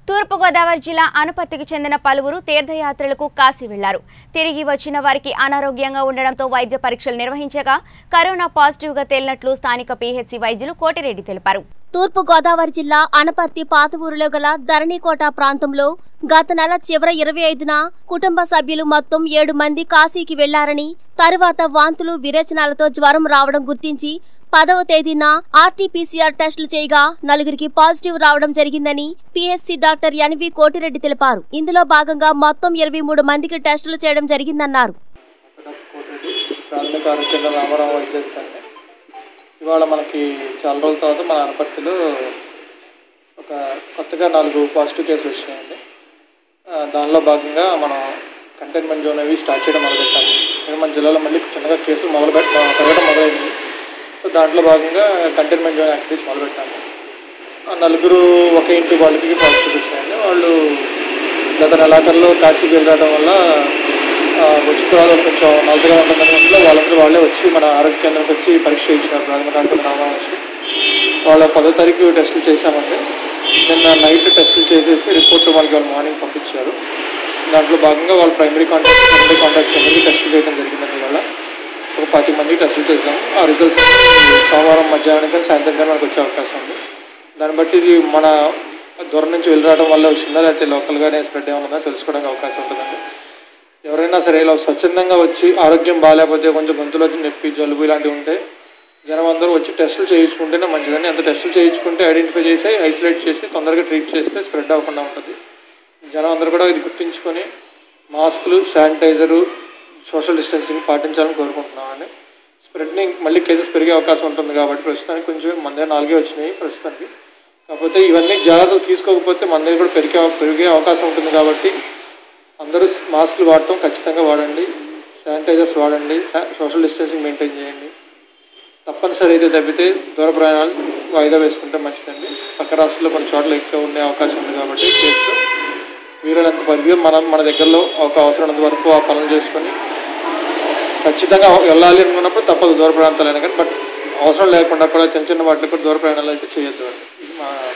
తూర్పుగోదావరి జిల్లా అనపర్తికి చెందిన పలువురు తీర్థయాత్రలకు కాశీ వెళ్లారు తిరిగి వచ్చిన వారికి అనారోగ్యంగా ఉండడంతో వైద్య పరీక్షలు నిర్వహించగా కరోనా పాజిటివ్గా తేలినట్లు స్థానిక పీహెచ్సీ వైద్యులు కోటిరెడ్డి తెలిపారు తూర్పు గోదావరి జిల్లా అనపర్తి పాత ఊరిలో గల ధరణికోట ప్రాంతంలో గత నెల చివరి ఇరవై ఐదున కుటుంబ సభ్యులు మొత్తం ఏడు మంది కాశీకి వెళ్లారని తరువాత వాంతులు విరేచనాలతో జ్వరం రావడం గుర్తించి పదవ తేదీన ఆర్టీపీసీఆర్ టెస్టులు చేయగా నలుగురికి పాజిటివ్ రావడం జరిగిందని పీహెచ్సీ డాక్టర్ ఎన్వి కోటిరెడ్డి తెలిపారు ఇందులో భాగంగా మొత్తం ఇరవై మూడు మందికి టెస్టులు చేయడం జరిగిందన్నారు కోటిరెడ్డి ప్రాథమిక ఆరోగ్య కేంద్రం రామారావు వైద్యశాఖ ఇవాళ మనకి చాలా రోజుల తర్వాత మన అనపర్తిలో ఒక కొత్తగా నాలుగు పాజిటివ్ కేసులు వచ్చినాయండి ఆ, దానిలో భాగంగా మనం కంటైన్మెంట్ జోన్ అవి స్టార్ట్ చేయడం మొదలెట్టాము ఎందుకంటే మన జిల్లాలో మళ్ళీ చిన్నగా కేసులు మొదలు పెట్ పెరగడం మొదలైంది సో దాంట్లో భాగంగా కంటైన్మెంట్ జోన్ యాక్టివిటీస్ మొదలుపెట్టాము ఆ నలుగురు ఒకే ఇంటి వాళ్ళకి పాజిటివ్ వచ్చినాయండి వాళ్ళు గత నెలాఖరులో కాశీకి వెళ్ళడం వల్ల ఆ, వచ్చిన తర్వాత కొంచెం నలుగురుగా ఉంటుందని వల్ల వాళ్ళందరూ వాళ్ళే వచ్చి మన ఆరోగ్య కేంద్రానికి వచ్చి పరీక్ష ఇచ్చినారు ప్రాథమిక ఆరోగ్య రామారావు వచ్చి వాళ్ళ పదో తారీఖు టెస్టులు చేశామండి నిన్న నైట్ టెస్టులు చేసేసి రిపోర్ట్ వాళ్ళకి వాళ్ళు మార్నింగ్ పంపించారు దాంట్లో భాగంగా వాళ్ళ ప్రైమరీ కాంటాక్ట్ సెకండరీ కాంటాక్ట్స్ అందరికీ టెస్టులు చేయడం జరిగిందండి ఇవాళ ఒక పార్టీ మంది టెస్టులు చేసాము ఆ రిజల్ట్స్ సోమవారం మధ్యాహ్నం కానీ సాయంత్రం కానీ మనకు వచ్చే అవకాశం ఉంది దాన్ని బట్టి ఇది మన దూరం నుంచి వెళ్ళి రావడం వల్ల వచ్చిందా లేకపోతే లోకల్గానే స్ప్రెడ్ ఏమన్నా తెలుసుకోవడానికి అవకాశం ఉంటుందండి ఎవరైనా సరే ఇలా స్వచ్ఛందంగా వచ్చి ఆరోగ్యం బాగాలేకపోతే కొంచెం గొంతులో నొప్పి జలుబు ఇలాంటివి ఉంటే జనం అందరూ వచ్చి టెస్టులు చేయించుకుంటేనే మంచిదండి ఎంత టెస్టులు చేయించుకుంటే ఐడెంటిఫై చేసి ఐసోలేట్ చేసి తొందరగా ట్రీట్ చేస్తే స్ప్రెడ్ అవ్వకుండా ఉంటుంది జనం అందరూ కూడా ఇది గుర్తుంచుకొని మాస్కులు శానిటైజరు సోషల్ డిస్టెన్సింగ్ పాటించాలని కోరుకుంటున్నామండి స్ప్రెడ్ని మళ్ళీ కేసెస్ పెరిగే అవకాశం ఉంటుంది కాబట్టి ప్రస్తుతానికి కొంచెం మన దగ్గర నాలుగే వచ్చినాయి ప్రస్తుతానికి కాకపోతే ఇవన్నీ జాగ్రత్తలు తీసుకోకపోతే మన దగ్గర కూడా పెరిగే పెరిగే అవకాశం ఉంటుంది కాబట్టి అందరూ మాస్కులు వాడటం ఖచ్చితంగా వాడండి శానిటైజర్స్ వాడండి సోషల్ డిస్టెన్సింగ్ మెయింటైన్ చేయండి తప్పనిసరి అయితే తప్పితే దూర ప్రయాణాలు వాయిదా వేసుకుంటే మంచిదండి పక్క రాష్ట్రాల్లో కొన్ని చోట్ల ఎక్కువ ఉండే అవకాశం ఉంది కాబట్టి కేసులు వీలైనంత వరకు మనం మన దగ్గరలో ఒక అవసరమైనంత వరకు ఆ పనులు చేసుకొని ఖచ్చితంగా వెళ్ళాలి అనుకున్నప్పుడు తప్పదు దూర ప్రాంతాలైనా కానీ బట్ అవసరం లేకుండా కూడా చిన్న చిన్న వాటికి కూడా దూర ప్రయాణాలు అయితే చేయొద్దు అండి ఇది మా